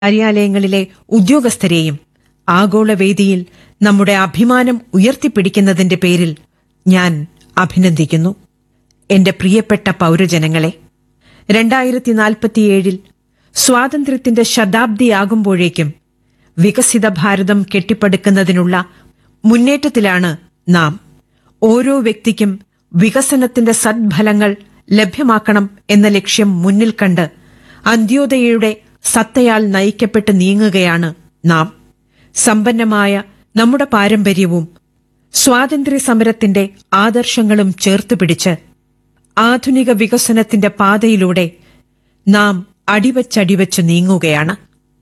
കാര്യാലയങ്ങളിലെ ഉദ്യോഗസ്ഥരെയും ആഗോളവേദിയിൽ നമ്മുടെ അഭിമാനം ഉയർത്തിപ്പിടിക്കുന്നതിന്റെ പേരിൽ ഞാൻ അഭിനന്ദിക്കുന്നു എന്റെ പ്രിയപ്പെട്ട പൗരജനങ്ങളെ രണ്ടായിരത്തി നാൽപ്പത്തിയേഴിൽ സ്വാതന്ത്ര്യത്തിന്റെ ശതാബ്ദിയാകുമ്പോഴേക്കും വികസിത ഭാരതം കെട്ടിപ്പടുക്കുന്നതിനുള്ള മുന്നേറ്റത്തിലാണ് നാം ഓരോ വ്യക്തിക്കും വികസനത്തിന്റെ സദ്ഫലങ്ങൾ ലഭ്യമാക്കണം എന്ന ലക്ഷ്യം മുന്നിൽ കണ്ട് അന്ത്യോദയയുടെ സത്തയാൽ നയിക്കപ്പെട്ട് നീങ്ങുകയാണ് നാം സമ്പന്നമായ നമ്മുടെ പാരമ്പര്യവും സ്വാതന്ത്ര്യ സമരത്തിന്റെ ആദർശങ്ങളും ചേർത്ത് പിടിച്ച് ആധുനിക വികസനത്തിന്റെ പാതയിലൂടെ നാം അടിവച്ചടിവച്ച് നീങ്ങുകയാണ്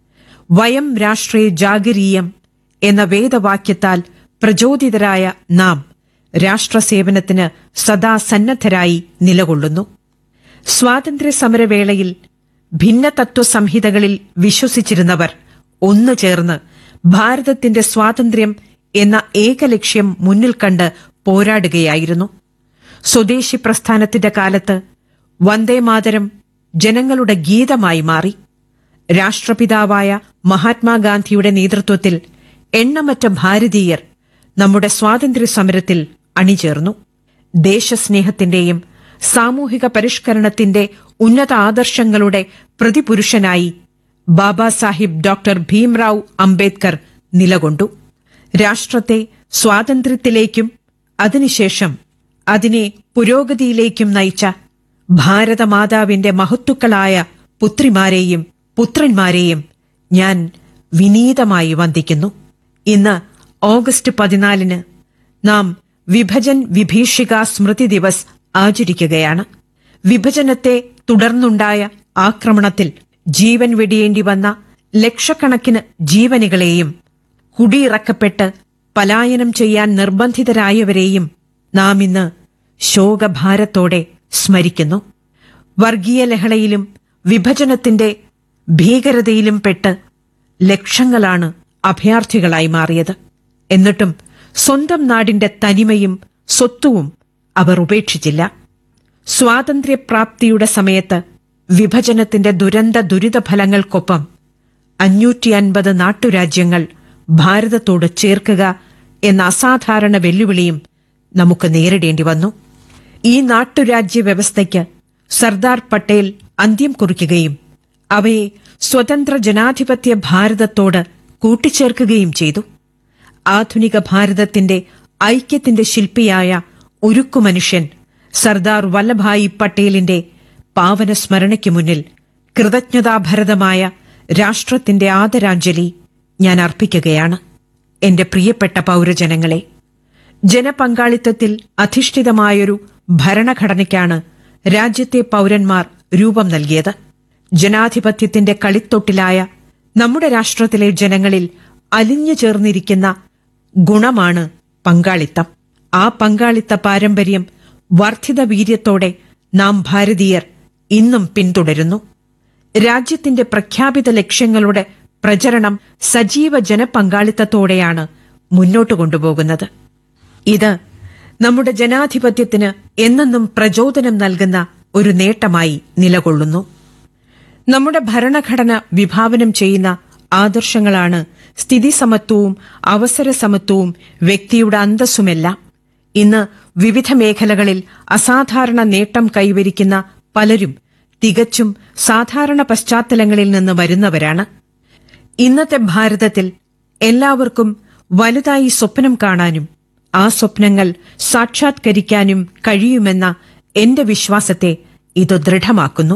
വയം രാഷ്ട്രേ ജാഗരീയം എന്ന വേദവാക്യത്താൽ പ്രചോദിതരായ നാം രാഷ്ട്രസേവനത്തിന് സദാ സന്നദ്ധരായി നിലകൊള്ളുന്നു സ്വാതന്ത്ര്യ സമരവേളയിൽ ഭിന്നതത്വ സംഹിതകളിൽ വിശ്വസിച്ചിരുന്നവർ ഒന്നു ചേർന്ന് ഭാരതത്തിന്റെ സ്വാതന്ത്ര്യം എന്ന ഏകലക്ഷ്യം മുന്നിൽ കണ്ട് പോരാടുകയായിരുന്നു സ്വദേശി പ്രസ്ഥാനത്തിന്റെ കാലത്ത് വന്ദേമാതരം ജനങ്ങളുടെ ഗീതമായി മാറി രാഷ്ട്രപിതാവായ മഹാത്മാഗാന്ധിയുടെ നേതൃത്വത്തിൽ എണ്ണമറ്റ ഭാരതീയർ നമ്മുടെ സ്വാതന്ത്ര്യ സമരത്തിൽ അണിചേർന്നു ദേശസ്നേഹത്തിന്റെയും സാമൂഹിക പരിഷ്കരണത്തിന്റെ ഉന്നത ആദർശങ്ങളുടെ പ്രതിപുരുഷനായി ബാബാ സാഹിബ് ഡോക്ടർ ഭീംറാവ് അംബേദ്കർ നിലകൊണ്ടു രാഷ്ട്രത്തെ സ്വാതന്ത്ര്യത്തിലേക്കും അതിനുശേഷം അതിനെ പുരോഗതിയിലേക്കും നയിച്ച ഭാരതമാതാവിന്റെ മഹത്തുക്കളായ പുത്രിമാരെയും പുത്രന്മാരെയും ഞാൻ വിനീതമായി വന്ദിക്കുന്നു ഇന്ന് ഓഗസ്റ്റ് പതിനാലിന് നാം വിഭജൻ വിഭീഷിക സ്മൃതി ദിവസ് ആചരിക്കുകയാണ് വിഭജനത്തെ തുടർന്നുണ്ടായ ആക്രമണത്തിൽ ജീവൻ വെടിയേണ്ടി വന്ന ലക്ഷക്കണക്കിന് ജീവനുകളെയും കുടിയിറക്കപ്പെട്ട് പലായനം ചെയ്യാൻ നിർബന്ധിതരായവരെയും നാം ഇന്ന് ശോകഭാരത്തോടെ സ്മരിക്കുന്നു വർഗീയ ലഹളയിലും വിഭജനത്തിന്റെ ഭീകരതയിലും പെട്ട് ലക്ഷങ്ങളാണ് അഭയാർത്ഥികളായി മാറിയത് എന്നിട്ടും സ്വന്തം നാടിന്റെ തനിമയും സ്വത്വവും അവർ ഉപേക്ഷിച്ചില്ല സ്വാതന്ത്ര്യപ്രാപ്തിയുടെ സമയത്ത് വിഭജനത്തിന്റെ ദുരന്ത ദുരിതഫലങ്ങൾക്കൊപ്പം അഞ്ഞൂറ്റി അൻപത് നാട്ടുരാജ്യങ്ങൾ ഭാരതത്തോട് ചേർക്കുക എന്ന അസാധാരണ വെല്ലുവിളിയും നമുക്ക് നേരിടേണ്ടി വന്നു ഈ നാട്ടുരാജ്യ വ്യവസ്ഥയ്ക്ക് സർദാർ പട്ടേൽ അന്ത്യം കുറിക്കുകയും അവയെ സ്വതന്ത്ര ജനാധിപത്യ ഭാരതത്തോട് കൂട്ടിച്ചേർക്കുകയും ചെയ്തു ആധുനിക ഭാരതത്തിന്റെ ഐക്യത്തിന്റെ ശില്പിയായ ഉരുക്കുമനുഷ്യൻ സർദാർ വല്ലഭായി പട്ടേലിന്റെ പാവന സ്മരണയ്ക്ക് മുന്നിൽ കൃതജ്ഞതാഭരതമായ രാഷ്ട്രത്തിന്റെ ആദരാഞ്ജലി ഞാൻ അർപ്പിക്കുകയാണ് എന്റെ പ്രിയപ്പെട്ട പൗരജനങ്ങളെ ജനപങ്കാളിത്തത്തിൽ അധിഷ്ഠിതമായൊരു ഭരണഘടനയ്ക്കാണ് രാജ്യത്തെ പൗരന്മാർ രൂപം നൽകിയത് ജനാധിപത്യത്തിന്റെ കളിത്തൊട്ടിലായ നമ്മുടെ രാഷ്ട്രത്തിലെ ജനങ്ങളിൽ അലിഞ്ഞു ചേർന്നിരിക്കുന്ന ഗുണമാണ് പങ്കാളിത്തം ആ പങ്കാളിത്ത പാരമ്പര്യം വർദ്ധിത വീര്യത്തോടെ നാം ഭാരതീയർ ഇന്നും പിന്തുടരുന്നു രാജ്യത്തിന്റെ പ്രഖ്യാപിത ലക്ഷ്യങ്ങളുടെ പ്രചരണം സജീവ ജനപങ്കാളിത്തത്തോടെയാണ് മുന്നോട്ട് കൊണ്ടുപോകുന്നത് ഇത് നമ്മുടെ ജനാധിപത്യത്തിന് എന്നെന്നും പ്രചോദനം നൽകുന്ന ഒരു നേട്ടമായി നിലകൊള്ളുന്നു നമ്മുടെ ഭരണഘടന വിഭാവനം ചെയ്യുന്ന ആദർശങ്ങളാണ് സ്ഥിതി സമത്വവും അവസര സമത്വവും വ്യക്തിയുടെ അന്തസ്സുമെല്ലാം ഇന്ന് വിവിധ മേഖലകളിൽ അസാധാരണ നേട്ടം കൈവരിക്കുന്ന പലരും തികച്ചും സാധാരണ പശ്ചാത്തലങ്ങളിൽ നിന്ന് വരുന്നവരാണ് ഇന്നത്തെ ഭാരതത്തിൽ എല്ലാവർക്കും വലുതായി സ്വപ്നം കാണാനും ആ സ്വപ്നങ്ങൾ സാക്ഷാത്കരിക്കാനും കഴിയുമെന്ന എന്റെ വിശ്വാസത്തെ ഇത് ദൃഢമാക്കുന്നു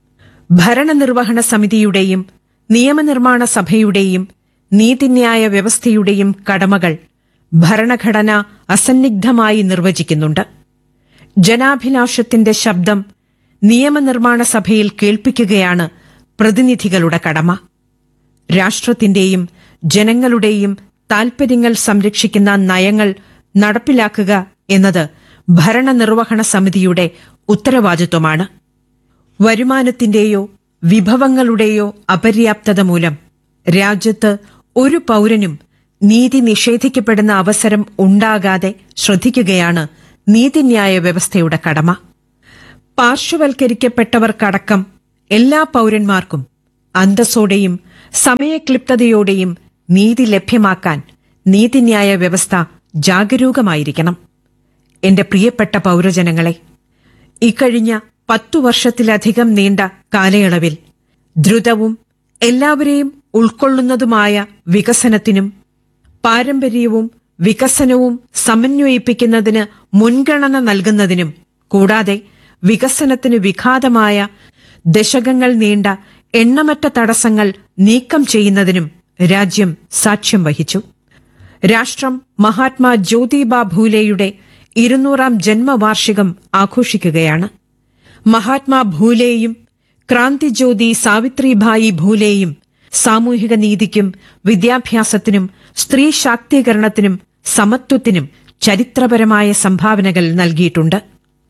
ഭരണനിർവഹണ സമിതിയുടെയും നിയമനിർമ്മാണ സഭയുടെയും നീതിന്യായ വ്യവസ്ഥയുടെയും കടമകൾ ഭരണഘടന അസന്നിഗ്ധമായി നിർവചിക്കുന്നുണ്ട് ജനാഭിലാഷത്തിന്റെ ശബ്ദം നിയമനിർമ്മാണ സഭയിൽ കേൾപ്പിക്കുകയാണ് പ്രതിനിധികളുടെ കടമ രാഷ്ട്രത്തിന്റെയും ജനങ്ങളുടെയും താൽപര്യങ്ങൾ സംരക്ഷിക്കുന്ന നയങ്ങൾ നടപ്പിലാക്കുക എന്നത് ഭരണനിർവഹണ സമിതിയുടെ ഉത്തരവാദിത്വമാണ് വരുമാനത്തിന്റെയോ വിഭവങ്ങളുടെയോ അപര്യാപ്തത മൂലം രാജ്യത്ത് ഒരു പൗരനും നീതി നിഷേധിക്കപ്പെടുന്ന അവസരം ഉണ്ടാകാതെ ശ്രദ്ധിക്കുകയാണ് നീതിന്യായ വ്യവസ്ഥയുടെ കടമ പാർശ്വവൽക്കരിക്കപ്പെട്ടവർക്കടക്കം എല്ലാ പൗരന്മാർക്കും അന്തസ്സോടെയും സമയക്ലിപ്തതയോടെയും നീതി ലഭ്യമാക്കാൻ നീതിന്യായ വ്യവസ്ഥ ജാഗരൂകമായിരിക്കണം എന്റെ പ്രിയപ്പെട്ട പൗരജനങ്ങളെ ഇക്കഴിഞ്ഞ പത്തു വർഷത്തിലധികം നീണ്ട കാലയളവിൽ ദ്രുതവും എല്ലാവരെയും ഉൾക്കൊള്ളുന്നതുമായ വികസനത്തിനും പാരമ്പര്യവും വികസനവും സമന്വയിപ്പിക്കുന്നതിന് മുൻഗണന നൽകുന്നതിനും കൂടാതെ വികസനത്തിന് വിഘാതമായ ദശകങ്ങൾ നീണ്ട എണ്ണമറ്റ തടസ്സങ്ങൾ നീക്കം ചെയ്യുന്നതിനും രാജ്യം സാക്ഷ്യം വഹിച്ചു രാഷ്ട്രം മഹാത്മാ ജ്യോതിബ ഭൂലെയുടെ ഇരുന്നൂറാം ജന്മവാർഷികം ആഘോഷിക്കുകയാണ് മഹാത്മാ ഭൂലെയും ക്രാന്തിജ്യോതി സാവിത്രിഭായി ഭൂലെയും സാമൂഹിക നീതിക്കും വിദ്യാഭ്യാസത്തിനും സ്ത്രീ ശാക്തീകരണത്തിനും സമത്വത്തിനും ചരിത്രപരമായ സംഭാവനകൾ നൽകിയിട്ടുണ്ട്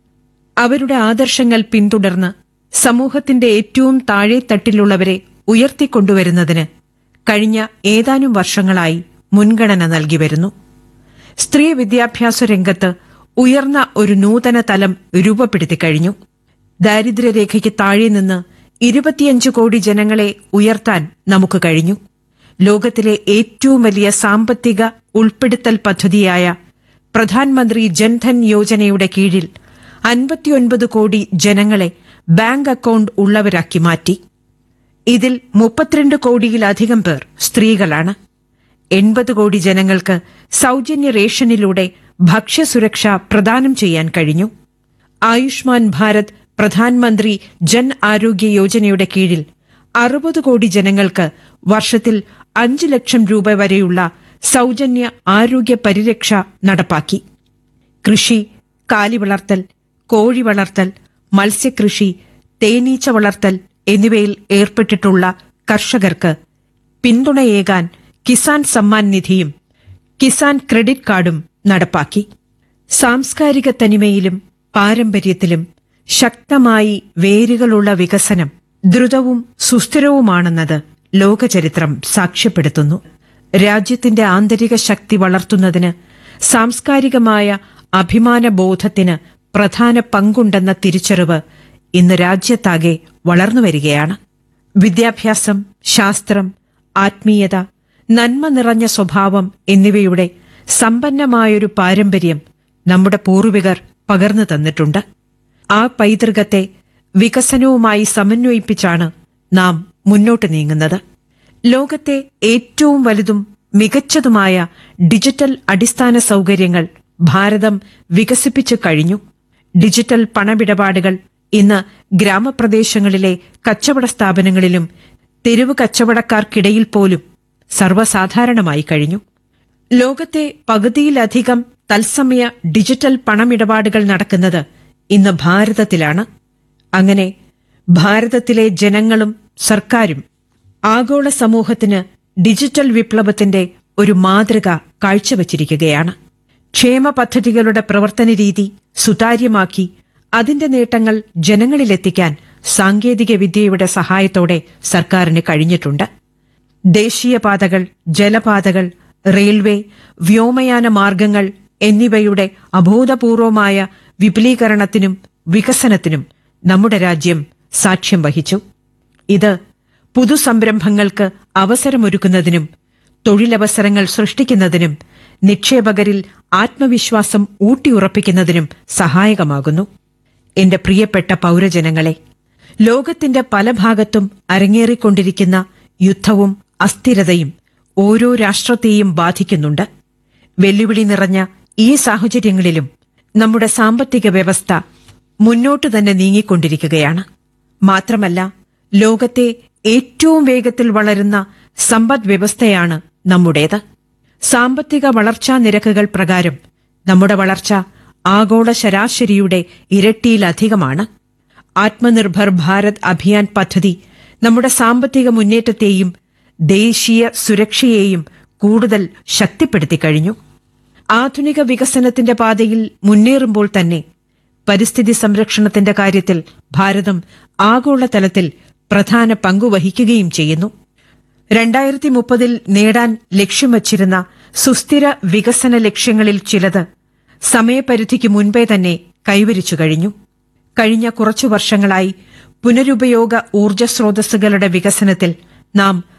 അവരുടെ ആദർശങ്ങൾ പിന്തുടർന്ന് സമൂഹത്തിന്റെ ഏറ്റവും താഴെത്തട്ടിലുള്ളവരെ ഉയർത്തിക്കൊണ്ടുവരുന്നതിന് കഴിഞ്ഞ ഏതാനും വർഷങ്ങളായി മുൻഗണന നൽകി വരുന്നു സ്ത്രീ വിദ്യാഭ്യാസ രംഗത്ത് ഉയർന്ന ഒരു നൂതന തലം രൂപപ്പെടുത്തി കഴിഞ്ഞു ദാരിദ്ര്യരേഖയ്ക്ക് താഴെ നിന്ന് ഇരുപത്തിയഞ്ച് കോടി ജനങ്ങളെ ഉയർത്താൻ നമുക്ക് കഴിഞ്ഞു ലോകത്തിലെ ഏറ്റവും വലിയ സാമ്പത്തിക ഉൾപ്പെടുത്തൽ പദ്ധതിയായ പ്രധാനമന്ത്രി ജൻധൻ യോജനയുടെ കീഴിൽ അൻപത്തിയൊൻപത് കോടി ജനങ്ങളെ ബാങ്ക് അക്കൌണ്ട് ഉള്ളവരാക്കി മാറ്റി ഇതിൽ മുപ്പത്തിരണ്ട് കോടിയിലധികം പേർ സ്ത്രീകളാണ് എൺപത് കോടി ജനങ്ങൾക്ക് സൗജന്യ റേഷനിലൂടെ ഭക്ഷ്യസുരക്ഷ പ്രദാനം ചെയ്യാൻ കഴിഞ്ഞു ആയുഷ്മാൻ ഭാരത് പ്രധാനമന്ത്രി ജൻ ആരോഗ്യ യോജനയുടെ കീഴിൽ അറുപത് കോടി ജനങ്ങൾക്ക് വർഷത്തിൽ അഞ്ച് ലക്ഷം രൂപ വരെയുള്ള സൗജന്യ ആരോഗ്യ പരിരക്ഷ നടപ്പാക്കി കൃഷി കാലി വളർത്തൽ കോഴി വളർത്തൽ മത്സ്യകൃഷി തേനീച്ച വളർത്തൽ എന്നിവയിൽ ഏർപ്പെട്ടിട്ടുള്ള കർഷകർക്ക് പിന്തുണയേകാൻ കിസാൻ സമ്മാൻ നിധിയും കിസാൻ ക്രെഡിറ്റ് കാർഡും നടപ്പാക്കി സാംസ്കാരിക തനിമയിലും പാരമ്പര്യത്തിലും ശക്തമായി വേരുകളുള്ള വികസനം ദ്രുതവും സുസ്ഥിരവുമാണെന്നത് ലോകചരിത്രം സാക്ഷ്യപ്പെടുത്തുന്നു രാജ്യത്തിന്റെ ആന്തരിക ശക്തി വളർത്തുന്നതിന് സാംസ്കാരികമായ അഭിമാനബോധത്തിന് പ്രധാന പങ്കുണ്ടെന്ന തിരിച്ചറിവ് ഇന്ന് രാജ്യത്താകെ വളർന്നുവരികയാണ് വിദ്യാഭ്യാസം ശാസ്ത്രം ആത്മീയത നന്മ നിറഞ്ഞ സ്വഭാവം എന്നിവയുടെ സമ്പന്നമായൊരു പാരമ്പര്യം നമ്മുടെ പൂർവികർ പകർന്നു തന്നിട്ടുണ്ട് ആ പൈതൃകത്തെ വികസനവുമായി സമന്വയിപ്പിച്ചാണ് നാം മുന്നോട്ട് നീങ്ങുന്നത് ലോകത്തെ ഏറ്റവും വലുതും മികച്ചതുമായ ഡിജിറ്റൽ അടിസ്ഥാന സൗകര്യങ്ങൾ ഭാരതം വികസിപ്പിച്ചു കഴിഞ്ഞു ഡിജിറ്റൽ പണമിടപാടുകൾ ഇന്ന് ഗ്രാമപ്രദേശങ്ങളിലെ കച്ചവട സ്ഥാപനങ്ങളിലും തെരുവ് കച്ചവടക്കാർക്കിടയിൽ പോലും സർവ്വസാധാരണമായി കഴിഞ്ഞു ലോകത്തെ പകുതിയിലധികം തത്സമയ ഡിജിറ്റൽ പണമിടപാടുകൾ നടക്കുന്നത് ഇന്ന് ഭാരതത്തിലാണ് അങ്ങനെ ഭാരതത്തിലെ ജനങ്ങളും സർക്കാരും ആഗോള സമൂഹത്തിന് ഡിജിറ്റൽ വിപ്ലവത്തിന്റെ ഒരു മാതൃക കാഴ്ചവച്ചിരിക്കുകയാണ് ക്ഷേമ പദ്ധതികളുടെ പ്രവർത്തന രീതി സുതാര്യമാക്കി അതിന്റെ നേട്ടങ്ങൾ ജനങ്ങളിലെത്തിക്കാൻ സാങ്കേതിക വിദ്യയുടെ സഹായത്തോടെ സർക്കാരിന് കഴിഞ്ഞിട്ടുണ്ട് ദേശീയപാതകൾ ജലപാതകൾ റെയിൽവേ വ്യോമയാന മാർഗങ്ങൾ എന്നിവയുടെ അഭൂതപൂർവമായ വിപുലീകരണത്തിനും വികസനത്തിനും നമ്മുടെ രാജ്യം സാക്ഷ്യം വഹിച്ചു ഇത് പുതുസംരംഭങ്ങൾക്ക് അവസരമൊരുക്കുന്നതിനും തൊഴിലവസരങ്ങൾ സൃഷ്ടിക്കുന്നതിനും നിക്ഷേപകരിൽ ആത്മവിശ്വാസം ഊട്ടിയുറപ്പിക്കുന്നതിനും സഹായകമാകുന്നു എന്റെ പ്രിയപ്പെട്ട പൗരജനങ്ങളെ ലോകത്തിന്റെ പല ഭാഗത്തും അരങ്ങേറിക്കൊണ്ടിരിക്കുന്ന യുദ്ധവും അസ്ഥിരതയും ഓരോ രാഷ്ട്രത്തെയും ബാധിക്കുന്നുണ്ട് വെല്ലുവിളി നിറഞ്ഞ ഈ സാഹചര്യങ്ങളിലും നമ്മുടെ സാമ്പത്തിക വ്യവസ്ഥ മുന്നോട്ട് തന്നെ നീങ്ങിക്കൊണ്ടിരിക്കുകയാണ് മാത്രമല്ല ലോകത്തെ ഏറ്റവും വേഗത്തിൽ വളരുന്ന സമ്പദ് വ്യവസ്ഥയാണ് നമ്മുടേത് സാമ്പത്തിക വളർച്ചാ നിരക്കുകൾ പ്രകാരം നമ്മുടെ വളർച്ച ആഗോള ശരാശരിയുടെ ഇരട്ടിയിലധികമാണ് ആത്മനിർഭർ ഭാരത് അഭിയാൻ പദ്ധതി നമ്മുടെ സാമ്പത്തിക മുന്നേറ്റത്തെയും ദേശീയ സുരക്ഷയെയും കൂടുതൽ ശക്തിപ്പെടുത്തി കഴിഞ്ഞു ആധുനിക വികസനത്തിന്റെ പാതയിൽ മുന്നേറുമ്പോൾ തന്നെ പരിസ്ഥിതി സംരക്ഷണത്തിന്റെ കാര്യത്തിൽ ഭാരതം ആഗോളതലത്തിൽ പ്രധാന പങ്കുവഹിക്കുകയും ചെയ്യുന്നു രണ്ടായിരത്തി മുപ്പതിൽ നേടാൻ ലക്ഷ്യം വച്ചിരുന്ന സുസ്ഥിര വികസന ലക്ഷ്യങ്ങളിൽ ചിലത് സമയപരിധിക്ക് മുൻപേ തന്നെ കൈവരിച്ചു കഴിഞ്ഞു കഴിഞ്ഞ കുറച്ചു വർഷങ്ങളായി പുനരുപയോഗ ഊർജ്ജ സ്രോതസ്സുകളുടെ വികസനത്തിൽ നാം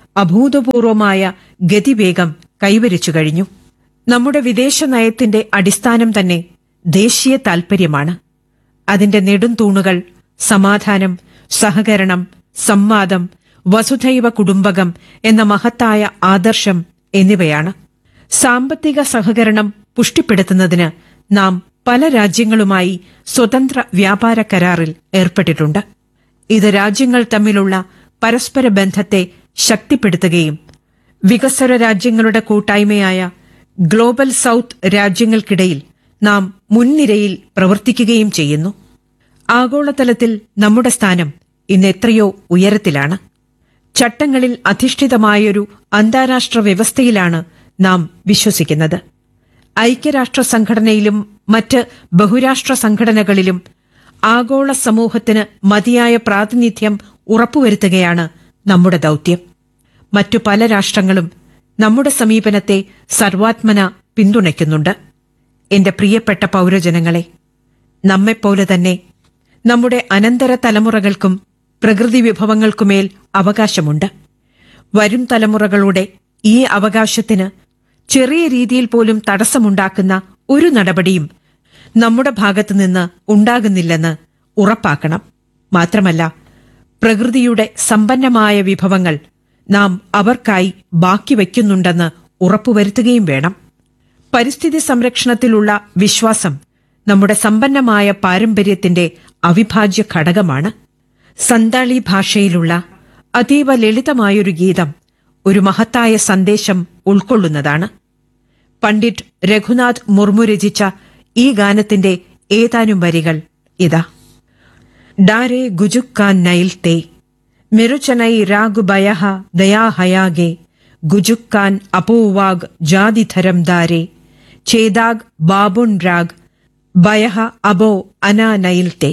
അഭൂതപൂർവമായ ഗതിവേഗം കൈവരിച്ചു കഴിഞ്ഞു നമ്മുടെ വിദേശ നയത്തിന്റെ അടിസ്ഥാനം തന്നെ ദേശീയ താൽപര്യമാണ് അതിന്റെ നെടുംതൂണുകൾ സമാധാനം സഹകരണം സംവാദം വസുധൈവ കുടുംബകം എന്ന മഹത്തായ ആദർശം എന്നിവയാണ് സാമ്പത്തിക സഹകരണം പുഷ്ടിപ്പെടുത്തുന്നതിന് നാം പല രാജ്യങ്ങളുമായി സ്വതന്ത്ര വ്യാപാര കരാറിൽ ഏർപ്പെട്ടിട്ടുണ്ട് ഇത് രാജ്യങ്ങൾ തമ്മിലുള്ള പരസ്പര ബന്ധത്തെ ശക്തിപ്പെടുത്തുകയും വികസ്വര രാജ്യങ്ങളുടെ കൂട്ടായ്മയായ ഗ്ലോബൽ സൌത്ത് രാജ്യങ്ങൾക്കിടയിൽ നാം മുൻനിരയിൽ പ്രവർത്തിക്കുകയും ചെയ്യുന്നു ആഗോളതലത്തിൽ നമ്മുടെ സ്ഥാനം ഇന്ന് എത്രയോ ഉയരത്തിലാണ് ചട്ടങ്ങളിൽ അധിഷ്ഠിതമായൊരു അന്താരാഷ്ട്ര വ്യവസ്ഥയിലാണ് നാം വിശ്വസിക്കുന്നത് ഐക്യരാഷ്ട്ര സംഘടനയിലും മറ്റ് ബഹുരാഷ്ട്ര സംഘടനകളിലും ആഗോള സമൂഹത്തിന് മതിയായ പ്രാതിനിധ്യം ഉറപ്പുവരുത്തുകയാണ് നമ്മുടെ ദൌത്യം മറ്റു പല രാഷ്ട്രങ്ങളും നമ്മുടെ സമീപനത്തെ സർവാത്മന പിന്തുണയ്ക്കുന്നുണ്ട് എന്റെ പ്രിയപ്പെട്ട പൌരജനങ്ങളെ നമ്മെപ്പോലെ തന്നെ നമ്മുടെ അനന്തര തലമുറകൾക്കും പ്രകൃതി വിഭവങ്ങൾക്കുമേൽ അവകാശമുണ്ട് വരും തലമുറകളുടെ ഈ അവകാശത്തിന് ചെറിയ രീതിയിൽ പോലും തടസ്സമുണ്ടാക്കുന്ന ഒരു നടപടിയും നമ്മുടെ ഭാഗത്തുനിന്ന് ഉണ്ടാകുന്നില്ലെന്ന് ഉറപ്പാക്കണം മാത്രമല്ല പ്രകൃതിയുടെ സമ്പന്നമായ വിഭവങ്ങൾ നാം അവർക്കായി ബാക്കി വയ്ക്കുന്നുണ്ടെന്ന് ഉറപ്പുവരുത്തുകയും വേണം പരിസ്ഥിതി സംരക്ഷണത്തിലുള്ള വിശ്വാസം നമ്മുടെ സമ്പന്നമായ പാരമ്പര്യത്തിന്റെ അവിഭാജ്യ ഘടകമാണ് സന്താളി ഭാഷയിലുള്ള അതീവ ലളിതമായൊരു ഗീതം ഒരു മഹത്തായ സന്ദേശം ഉൾക്കൊള്ളുന്നതാണ് പണ്ഡിറ്റ് രഘുനാഥ് മുർമു രചിച്ച ഈ ഗാനത്തിന്റെ ഏതാനും വരികൾ ഇതാ ഡാരെ ഗുജുക്കാൻ നൈൽ തേ മിരുചനൈ രാഗു ബയഹ ദയാഹയാകെ ഗുജുക്കാൻ അപോവാഗ് ജാതിധരം ദാരെ ചേദാഗ് ബാബുൺ രാഗ് ബയഹ അബോ അനാ നൈൽ തേ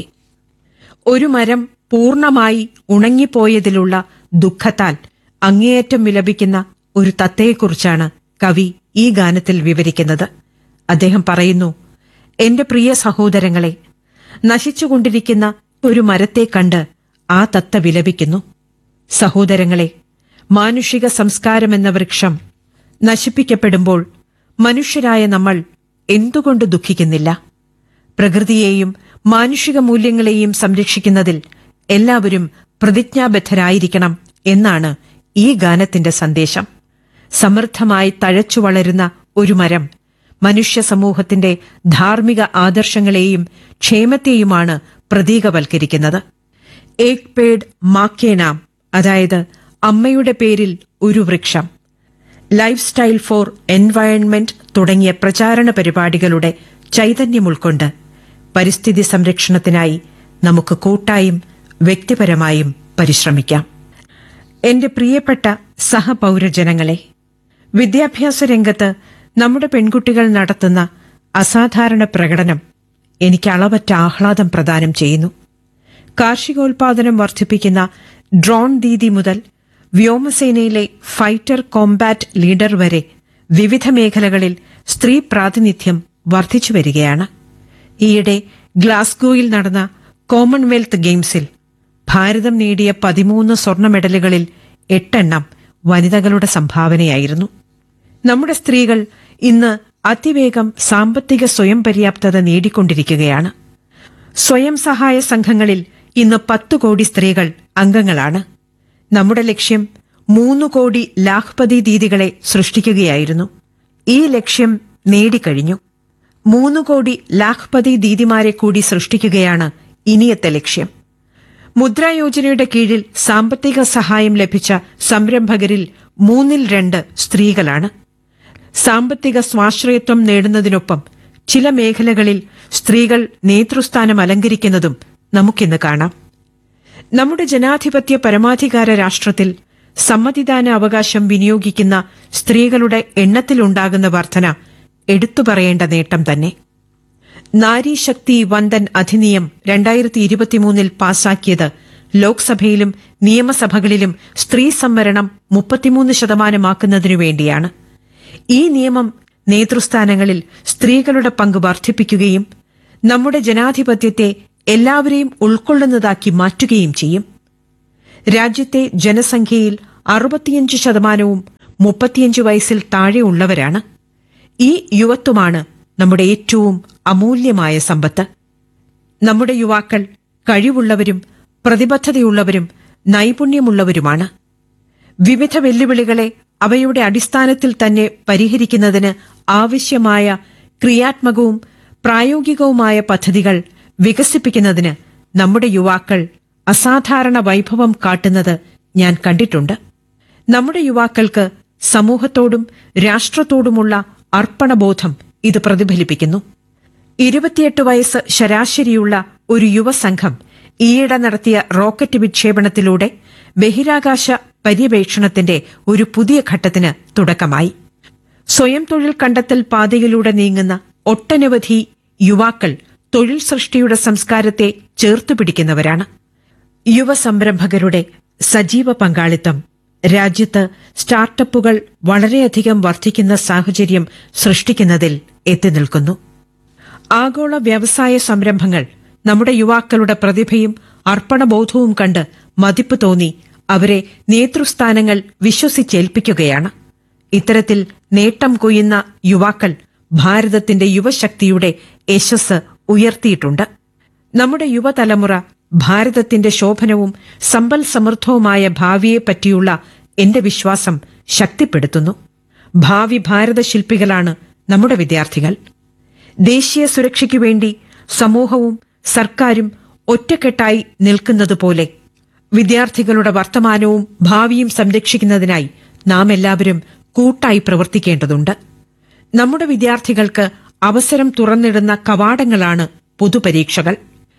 ഒരു മരം പൂർണ്ണമായി ഉണങ്ങിപ്പോയതിലുള്ള ദുഃഖത്താൽ അങ്ങേയറ്റം വിലപിക്കുന്ന ഒരു തത്തയെക്കുറിച്ചാണ് കവി ഈ ഗാനത്തിൽ വിവരിക്കുന്നത് അദ്ദേഹം പറയുന്നു എന്റെ പ്രിയ സഹോദരങ്ങളെ നശിച്ചുകൊണ്ടിരിക്കുന്ന ഒരു മരത്തെ കണ്ട് ആ തത്ത വിലപിക്കുന്നു സഹോദരങ്ങളെ മാനുഷിക സംസ്കാരമെന്ന വൃക്ഷം നശിപ്പിക്കപ്പെടുമ്പോൾ മനുഷ്യരായ നമ്മൾ എന്തുകൊണ്ട് ദുഃഖിക്കുന്നില്ല പ്രകൃതിയെയും മാനുഷിക മൂല്യങ്ങളെയും സംരക്ഷിക്കുന്നതിൽ എല്ലാവരും പ്രതിജ്ഞാബദ്ധരായിരിക്കണം എന്നാണ് ഈ ഗാനത്തിന്റെ സന്ദേശം സമൃദ്ധമായി തഴച്ചു വളരുന്ന ഒരു മരം മനുഷ്യ സമൂഹത്തിന്റെ ധാർമ്മിക ആദർശങ്ങളെയും ക്ഷേമത്തെയുമാണ് പ്രതീകവൽക്കരിക്കുന്നത് ഏക് പേഡ് മാക്കേ നാം അതായത് അമ്മയുടെ പേരിൽ ഒരു വൃക്ഷം ലൈഫ് സ്റ്റൈൽ ഫോർ എൻവയൺമെന്റ് തുടങ്ങിയ പ്രചാരണ പരിപാടികളുടെ ചൈതന്യം ഉൾക്കൊണ്ട് പരിസ്ഥിതി സംരക്ഷണത്തിനായി നമുക്ക് കൂട്ടായും വ്യക്തിപരമായും പരിശ്രമിക്കാം എന്റെ പ്രിയപ്പെട്ട സഹപൌരജനങ്ങളെ വിദ്യാഭ്യാസ രംഗത്ത് നമ്മുടെ പെൺകുട്ടികൾ നടത്തുന്ന അസാധാരണ പ്രകടനം എനിക്ക് അളവറ്റ ആഹ്ലാദം പ്രദാനം ചെയ്യുന്നു കാർഷികോൽപാദനം വർദ്ധിപ്പിക്കുന്ന ഡ്രോൺ ദീദി മുതൽ വ്യോമസേനയിലെ ഫൈറ്റർ കോംബാറ്റ് ലീഡർ വരെ വിവിധ മേഖലകളിൽ സ്ത്രീ പ്രാതിനിധ്യം വർദ്ധിച്ചു വരികയാണ് ഈയിടെ ഗ്ലാസ്ഗോയിൽ നടന്ന കോമൺവെൽത്ത് ഗെയിംസിൽ ഭാരതം നേടിയ പതിമൂന്ന് സ്വർണ്ണ മെഡലുകളിൽ എട്ടെണ്ണം വനിതകളുടെ സംഭാവനയായിരുന്നു നമ്മുടെ സ്ത്രീകൾ ഇന്ന് അതിവേഗം സാമ്പത്തിക സ്വയം പര്യാപ്തത നേടിക്കൊണ്ടിരിക്കുകയാണ് സ്വയം സഹായ സംഘങ്ങളിൽ ഇന്ന് പത്തു കോടി സ്ത്രീകൾ അംഗങ്ങളാണ് നമ്മുടെ ലക്ഷ്യം മൂന്ന് കോടി ലാഖ്പതി ദീദികളെ സൃഷ്ടിക്കുകയായിരുന്നു ഈ ലക്ഷ്യം നേടിക്കഴിഞ്ഞു മൂന്ന് കോടി ലാഖ്പതി ദീദിമാരെ കൂടി സൃഷ്ടിക്കുകയാണ് ഇനിയത്തെ ലക്ഷ്യം മുദ്രാ യോജനയുടെ കീഴിൽ സാമ്പത്തിക സഹായം ലഭിച്ച സംരംഭകരിൽ മൂന്നിൽ രണ്ട് സ്ത്രീകളാണ് സാമ്പത്തിക സ്വാശ്രയത്വം നേടുന്നതിനൊപ്പം ചില മേഖലകളിൽ സ്ത്രീകൾ നേതൃസ്ഥാനം അലങ്കരിക്കുന്നതും നമുക്കിന്ന് കാണാം നമ്മുടെ ജനാധിപത്യ പരമാധികാര രാഷ്ട്രത്തിൽ സമ്മതിദാന അവകാശം വിനിയോഗിക്കുന്ന സ്ത്രീകളുടെ എണ്ണത്തിലുണ്ടാകുന്ന വർധന എടുത്തു പറയേണ്ട നേട്ടം തന്നെ നാരീശക്തി വന്ദൻ അധിനിയം രണ്ടായിരത്തി ഇരുപത്തിമൂന്നിൽ പാസാക്കിയത് ലോക്സഭയിലും നിയമസഭകളിലും സ്ത്രീ സംവരണം മുപ്പത്തിമൂന്ന് ശതമാനമാക്കുന്നതിനു വേണ്ടിയാണ് ഈ നിയമം നേതൃസ്ഥാനങ്ങളിൽ സ്ത്രീകളുടെ പങ്ക് വർദ്ധിപ്പിക്കുകയും നമ്മുടെ ജനാധിപത്യത്തെ എല്ലാവരെയും ഉൾക്കൊള്ളുന്നതാക്കി മാറ്റുകയും ചെയ്യും രാജ്യത്തെ ജനസംഖ്യയിൽ അറുപത്തിയഞ്ച് ശതമാനവും മുപ്പത്തിയഞ്ച് വയസ്സിൽ താഴെയുള്ളവരാണ് ഈ യുവത്വമാണ് നമ്മുടെ ഏറ്റവും അമൂല്യമായ സമ്പത്ത് നമ്മുടെ യുവാക്കൾ കഴിവുള്ളവരും പ്രതിബദ്ധതയുള്ളവരും നൈപുണ്യമുള്ളവരുമാണ് വിവിധ വെല്ലുവിളികളെ അവയുടെ അടിസ്ഥാനത്തിൽ തന്നെ പരിഹരിക്കുന്നതിന് ആവശ്യമായ ക്രിയാത്മകവും പ്രായോഗികവുമായ പദ്ധതികൾ വികസിപ്പിക്കുന്നതിന് നമ്മുടെ യുവാക്കൾ അസാധാരണ വൈഭവം കാട്ടുന്നത് ഞാൻ കണ്ടിട്ടുണ്ട് നമ്മുടെ യുവാക്കൾക്ക് സമൂഹത്തോടും രാഷ്ട്രത്തോടുമുള്ള അർപ്പണബോധം ഇത് പ്രതിഫലിപ്പിക്കുന്നു ഇരുപത്തിയെട്ട് വയസ്സ് ശരാശരിയുള്ള ഒരു യുവസംഘം ഈയിടെ നടത്തിയ റോക്കറ്റ് വിക്ഷേപണത്തിലൂടെ ബഹിരാകാശ പര്യവേക്ഷണത്തിന്റെ ഒരു പുതിയ ഘട്ടത്തിന് തുടക്കമായി സ്വയം തൊഴിൽ കണ്ടെത്തൽ പാതയിലൂടെ നീങ്ങുന്ന ഒട്ടനവധി യുവാക്കൾ തൊഴിൽ സൃഷ്ടിയുടെ സംസ്കാരത്തെ ചേർത്തുപിടിക്കുന്നവരാണ് യുവസംരംഭകരുടെ സജീവ പങ്കാളിത്തം രാജ്യത്ത് സ്റ്റാർട്ടപ്പുകൾ വളരെയധികം വർദ്ധിക്കുന്ന സാഹചര്യം സൃഷ്ടിക്കുന്നതിൽ എത്തിനിൽക്കുന്നു ആഗോള വ്യവസായ സംരംഭങ്ങൾ നമ്മുടെ യുവാക്കളുടെ പ്രതിഭയും അർപ്പണബോധവും കണ്ട് മതിപ്പ് തോന്നി അവരെ നേതൃസ്ഥാനങ്ങൾ വിശ്വസിച്ചേൽപ്പിക്കുകയാണ് ഇത്തരത്തിൽ നേട്ടം കൊയ്യുന്ന യുവാക്കൾ ഭാരതത്തിന്റെ യുവശക്തിയുടെ യശസ് ഉയർത്തിയിട്ടുണ്ട് നമ്മുടെ യുവതലമുറ ഭാരതത്തിന്റെ ശോഭനവും സമ്പൽ സമൃദ്ധവുമായ ഭാവിയെപ്പറ്റിയുള്ള എന്റെ വിശ്വാസം ശക്തിപ്പെടുത്തുന്നു ഭാവി ഭാരത ശില്പികളാണ് നമ്മുടെ വിദ്യാർത്ഥികൾ ദേശീയ സുരക്ഷയ്ക്കു വേണ്ടി സമൂഹവും സർക്കാരും ഒറ്റക്കെട്ടായി നിൽക്കുന്നതുപോലെ വിദ്യാർത്ഥികളുടെ വർത്തമാനവും ഭാവിയും സംരക്ഷിക്കുന്നതിനായി നാം എല്ലാവരും കൂട്ടായി പ്രവർത്തിക്കേണ്ടതുണ്ട് നമ്മുടെ വിദ്യാർത്ഥികൾക്ക് അവസരം തുറന്നിടുന്ന കവാടങ്ങളാണ് പൊതുപരീക്ഷകൾ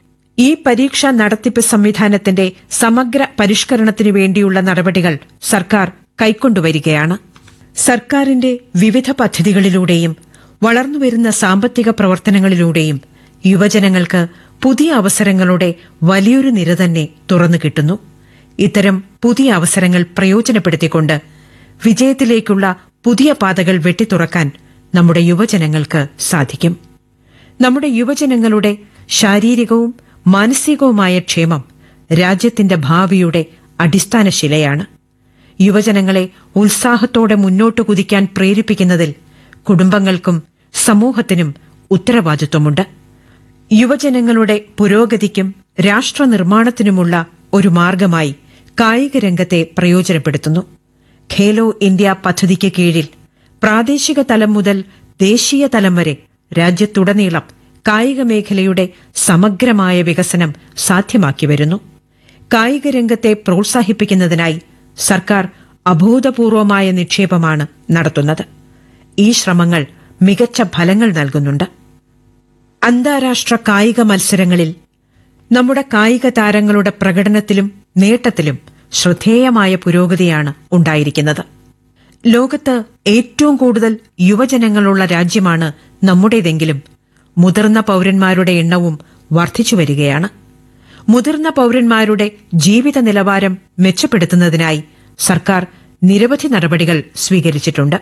ഈ പരീക്ഷാ നടത്തിപ്പ് സംവിധാനത്തിന്റെ സമഗ്ര പരിഷ്കരണത്തിനു വേണ്ടിയുള്ള നടപടികൾ സർക്കാർ കൈക്കൊണ്ടുവരികയാണ് സർക്കാരിന്റെ വിവിധ പദ്ധതികളിലൂടെയും വളർന്നുവരുന്ന സാമ്പത്തിക പ്രവർത്തനങ്ങളിലൂടെയും യുവജനങ്ങൾക്ക് പുതിയ അവസരങ്ങളുടെ വലിയൊരു നിര തന്നെ തുറന്നു കിട്ടുന്നു ഇത്തരം പുതിയ അവസരങ്ങൾ പ്രയോജനപ്പെടുത്തിക്കൊണ്ട് വിജയത്തിലേക്കുള്ള പുതിയ പാതകൾ വെട്ടിത്തുറക്കാൻ നമ്മുടെ യുവജനങ്ങൾക്ക് സാധിക്കും നമ്മുടെ യുവജനങ്ങളുടെ ശാരീരികവും മാനസികവുമായ ക്ഷേമം രാജ്യത്തിന്റെ ഭാവിയുടെ അടിസ്ഥാന ശിലയാണ് യുവജനങ്ങളെ ഉത്സാഹത്തോടെ മുന്നോട്ട് കുതിക്കാൻ പ്രേരിപ്പിക്കുന്നതിൽ കുടുംബങ്ങൾക്കും സമൂഹത്തിനും ഉത്തരവാദിത്വമുണ്ട് യുവജനങ്ങളുടെ പുരോഗതിക്കും രാഷ്ട്രനിർമ്മാണത്തിനുമുള്ള ഒരു മാർഗമായി കായിക രംഗത്തെ പ്രയോജനപ്പെടുത്തുന്നു ഖേലോ ഇന്ത്യ പദ്ധതിക്ക് കീഴിൽ പ്രാദേശിക തലം മുതൽ ദേശീയ തലം വരെ രാജ്യത്തുടനീളം കായിക മേഖലയുടെ സമഗ്രമായ വികസനം സാധ്യമാക്കി വരുന്നു കായിക രംഗത്തെ പ്രോത്സാഹിപ്പിക്കുന്നതിനായി സർക്കാർ അഭൂതപൂർവമായ നിക്ഷേപമാണ് നടത്തുന്നത് ഈ ശ്രമങ്ങൾ മികച്ച ഫലങ്ങൾ നൽകുന്നുണ്ട് അന്താരാഷ്ട്ര കായിക മത്സരങ്ങളിൽ നമ്മുടെ കായിക താരങ്ങളുടെ പ്രകടനത്തിലും നേട്ടത്തിലും ശ്രദ്ധേയമായ പുരോഗതിയാണ് ഉണ്ടായിരിക്കുന്നത് ലോകത്ത് ഏറ്റവും കൂടുതൽ യുവജനങ്ങളുള്ള രാജ്യമാണ് നമ്മുടേതെങ്കിലും മുതിർന്ന പൌരന്മാരുടെ എണ്ണവും വർദ്ധിച്ചു വരികയാണ് മുതിർന്ന പൌരന്മാരുടെ ജീവിത നിലവാരം മെച്ചപ്പെടുത്തുന്നതിനായി സർക്കാർ നിരവധി നടപടികൾ സ്വീകരിച്ചിട്ടുണ്ട്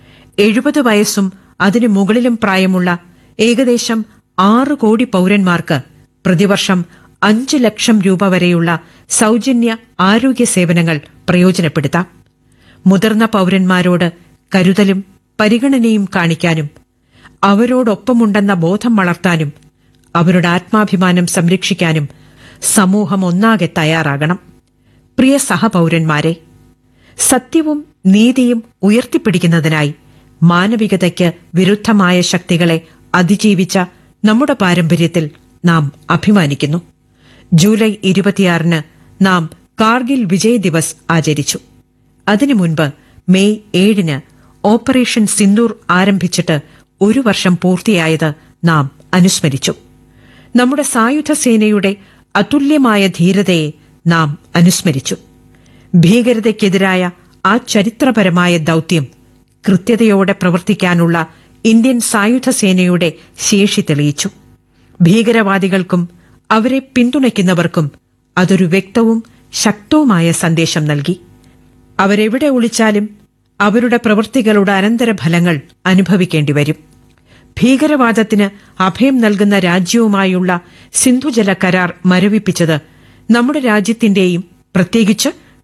എഴുപത് വയസ്സും അതിനു മുകളിലും പ്രായമുള്ള ഏകദേശം ആറ് കോടി പൌരന്മാർക്ക് പ്രതിവർഷം അഞ്ച് ലക്ഷം രൂപ വരെയുള്ള സൗജന്യ ആരോഗ്യ സേവനങ്ങൾ പ്രയോജനപ്പെടുത്താം മുതിർന്ന പൌരന്മാരോട് കരുതലും പരിഗണനയും കാണിക്കാനും അവരോടൊപ്പമുണ്ടെന്ന ബോധം വളർത്താനും അവരുടെ ആത്മാഭിമാനം സംരക്ഷിക്കാനും സമൂഹം ഒന്നാകെ തയ്യാറാകണം പ്രിയ സഹപൌരന്മാരെ സത്യവും നീതിയും ഉയർത്തിപ്പിടിക്കുന്നതിനായി മാനവികതയ്ക്ക് വിരുദ്ധമായ ശക്തികളെ അതിജീവിച്ച നമ്മുടെ പാരമ്പര്യത്തിൽ നാം അഭിമാനിക്കുന്നു ജൂലൈ ഇരുപത്തിയാറിന് നാം കാർഗിൽ വിജയ് ദിവസ് ആചരിച്ചു അതിനു മുൻപ് മെയ് ഏഴിന് ഓപ്പറേഷൻ സിന്ദൂർ ആരംഭിച്ചിട്ട് ഒരു വർഷം പൂർത്തിയായത് നാം അനുസ്മരിച്ചു നമ്മുടെ സായുധ സേനയുടെ അതുല്യമായ ധീരതയെ നാം അനുസ്മരിച്ചു ഭീകരതയ്ക്കെതിരായ ആ ചരിത്രപരമായ ദൌത്യം കൃത്യതയോടെ പ്രവർത്തിക്കാനുള്ള ഇന്ത്യൻ സായുധ സേനയുടെ ശേഷി തെളിയിച്ചു ഭീകരവാദികൾക്കും അവരെ പിന്തുണയ്ക്കുന്നവർക്കും അതൊരു വ്യക്തവും ശക്തവുമായ സന്ദേശം നൽകി അവരെവിടെ ഒളിച്ചാലും അവരുടെ പ്രവൃത്തികളുടെ അനന്തരഫലങ്ങൾ അനുഭവിക്കേണ്ടി വരും ഭീകരവാദത്തിന് അഭയം നൽകുന്ന രാജ്യവുമായുള്ള സിന്ധുജല കരാർ മരവിപ്പിച്ചത് നമ്മുടെ രാജ്യത്തിന്റെയും പ്രത്യേകിച്ച്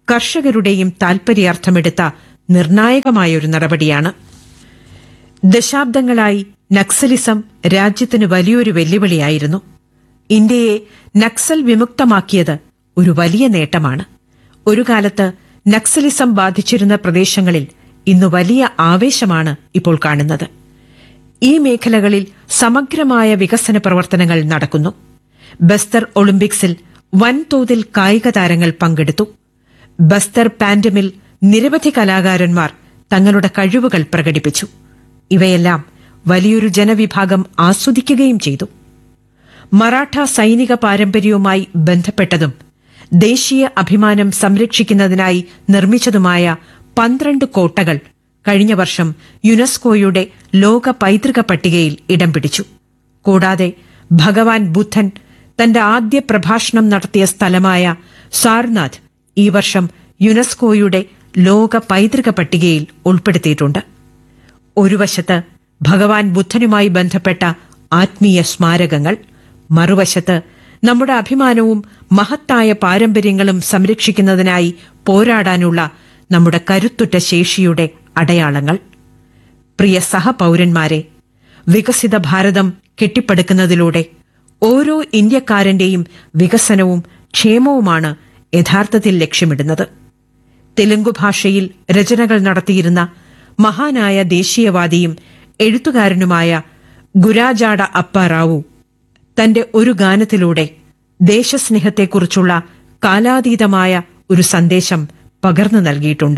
കർഷകരുടെയും താൽപര്യാർത്ഥമെടുത്ത നിർണായകമായൊരു നടപടിയാണ് ദശാബ്ദങ്ങളായി നക്സലിസം രാജ്യത്തിന് വലിയൊരു വെല്ലുവിളിയായിരുന്നു ഇന്ത്യയെ നക്സൽ വിമുക്തമാക്കിയത് ഒരു വലിയ നേട്ടമാണ് ഒരു കാലത്ത് നക്സലിസം ബാധിച്ചിരുന്ന പ്രദേശങ്ങളിൽ ഇന്ന് വലിയ ആവേശമാണ് ഇപ്പോൾ കാണുന്നത് ഈ മേഖലകളിൽ സമഗ്രമായ വികസന പ്രവർത്തനങ്ങൾ നടക്കുന്നു ബസ്തർ ഒളിമ്പിക്സിൽ വൻതോതിൽ കായിക താരങ്ങൾ പങ്കെടുത്തു ബസ്തർ പാൻഡമിൽ നിരവധി കലാകാരന്മാർ തങ്ങളുടെ കഴിവുകൾ പ്രകടിപ്പിച്ചു ഇവയെല്ലാം വലിയൊരു ജനവിഭാഗം ആസ്വദിക്കുകയും ചെയ്തു മറാഠ സൈനിക പാരമ്പര്യവുമായി ബന്ധപ്പെട്ടതും ദേശീയ അഭിമാനം സംരക്ഷിക്കുന്നതിനായി നിർമ്മിച്ചതുമായ പന്ത്രണ്ട് കോട്ടകൾ കഴിഞ്ഞ വർഷം യുനെസ്കോയുടെ ലോക പൈതൃക പട്ടികയിൽ ഇടം പിടിച്ചു കൂടാതെ ഭഗവാൻ ബുദ്ധൻ തന്റെ ആദ്യ പ്രഭാഷണം നടത്തിയ സ്ഥലമായ സാർനാഥ് ഈ വർഷം യുനെസ്കോയുടെ ലോക പൈതൃക പട്ടികയിൽ ഉൾപ്പെടുത്തിയിട്ടുണ്ട് ഒരു വശത്ത് ഭഗവാൻ ബുദ്ധനുമായി ബന്ധപ്പെട്ട ആത്മീയ സ്മാരകങ്ങൾ മറുവശത്ത് നമ്മുടെ അഭിമാനവും മഹത്തായ പാരമ്പര്യങ്ങളും സംരക്ഷിക്കുന്നതിനായി പോരാടാനുള്ള നമ്മുടെ കരുത്തുറ്റ ശേഷിയുടെ അടയാളങ്ങൾ പ്രിയ സഹപൌരന്മാരെ വികസിത ഭാരതം കെട്ടിപ്പടുക്കുന്നതിലൂടെ ഓരോ ഇന്ത്യക്കാരന്റെയും വികസനവും ക്ഷേമവുമാണ് യഥാർത്ഥത്തിൽ ലക്ഷ്യമിടുന്നത് തെലുങ്കു ഭാഷയിൽ രചനകൾ നടത്തിയിരുന്ന മഹാനായ ദേശീയവാദിയും എഴുത്തുകാരനുമായ ഗുരാജാട അപ്പ റാവു തന്റെ ഒരു ഗാനത്തിലൂടെ ദേശസ്നേഹത്തെക്കുറിച്ചുള്ള കാലാതീതമായ ഒരു സന്ദേശം പകർന്നു നൽകിയിട്ടുണ്ട്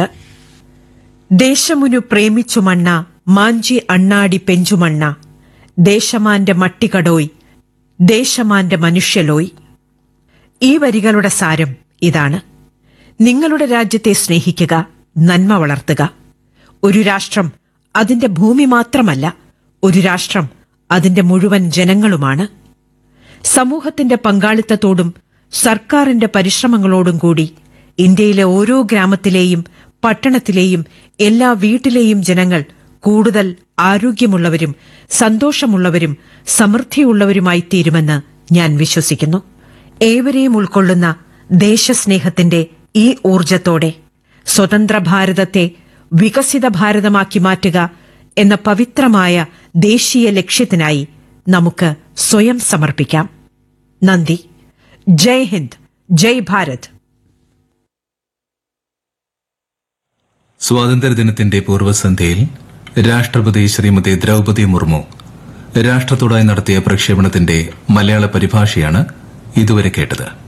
ദേശമുനു പ്രേമിച്ചു മണ്ണ മാഞ്ചി അണ്ണാടി പെഞ്ചുമണ്ണ ദേശമാന്റെ മട്ടികടോയ് ദേശമാന്റെ മനുഷ്യലോയ് ഈ വരികളുടെ സാരം ഇതാണ് നിങ്ങളുടെ രാജ്യത്തെ സ്നേഹിക്കുക നന്മ വളർത്തുക ഒരു രാഷ്ട്രം അതിന്റെ ഭൂമി മാത്രമല്ല ഒരു രാഷ്ട്രം അതിന്റെ മുഴുവൻ ജനങ്ങളുമാണ് സമൂഹത്തിന്റെ പങ്കാളിത്തത്തോടും സർക്കാരിന്റെ പരിശ്രമങ്ങളോടും കൂടി ഇന്ത്യയിലെ ഓരോ ഗ്രാമത്തിലെയും പട്ടണത്തിലെയും എല്ലാ വീട്ടിലെയും ജനങ്ങൾ കൂടുതൽ ആരോഗ്യമുള്ളവരും സന്തോഷമുള്ളവരും സമൃദ്ധിയുള്ളവരുമായി തീരുമെന്ന് ഞാൻ വിശ്വസിക്കുന്നു ഏവരെയും ഉൾക്കൊള്ളുന്ന ദേശസ്നേഹത്തിന്റെ ഈ ഊർജത്തോടെ സ്വതന്ത്ര ഭാരതത്തെ വികസിത ഭാരതമാക്കി മാറ്റുക എന്ന പവിത്രമായ ദേശീയ ലക്ഷ്യത്തിനായി നമുക്ക് സ്വയം സമർപ്പിക്കാം നന്ദി ജയ് ഹിന്ദ് ജയ് ഭാരത് സ്വാതന്ത്ര്യദിനത്തിന്റെ പൂർവ്വസന്ധ്യയിൽ രാഷ്ട്രപതി ശ്രീമതി ദ്രൗപദി മുർമു രാഷ്ട്രത്തോടായി നടത്തിയ പ്രക്ഷേപണത്തിന്റെ മലയാള പരിഭാഷയാണ് ഇതുവരെ കേട്ടത്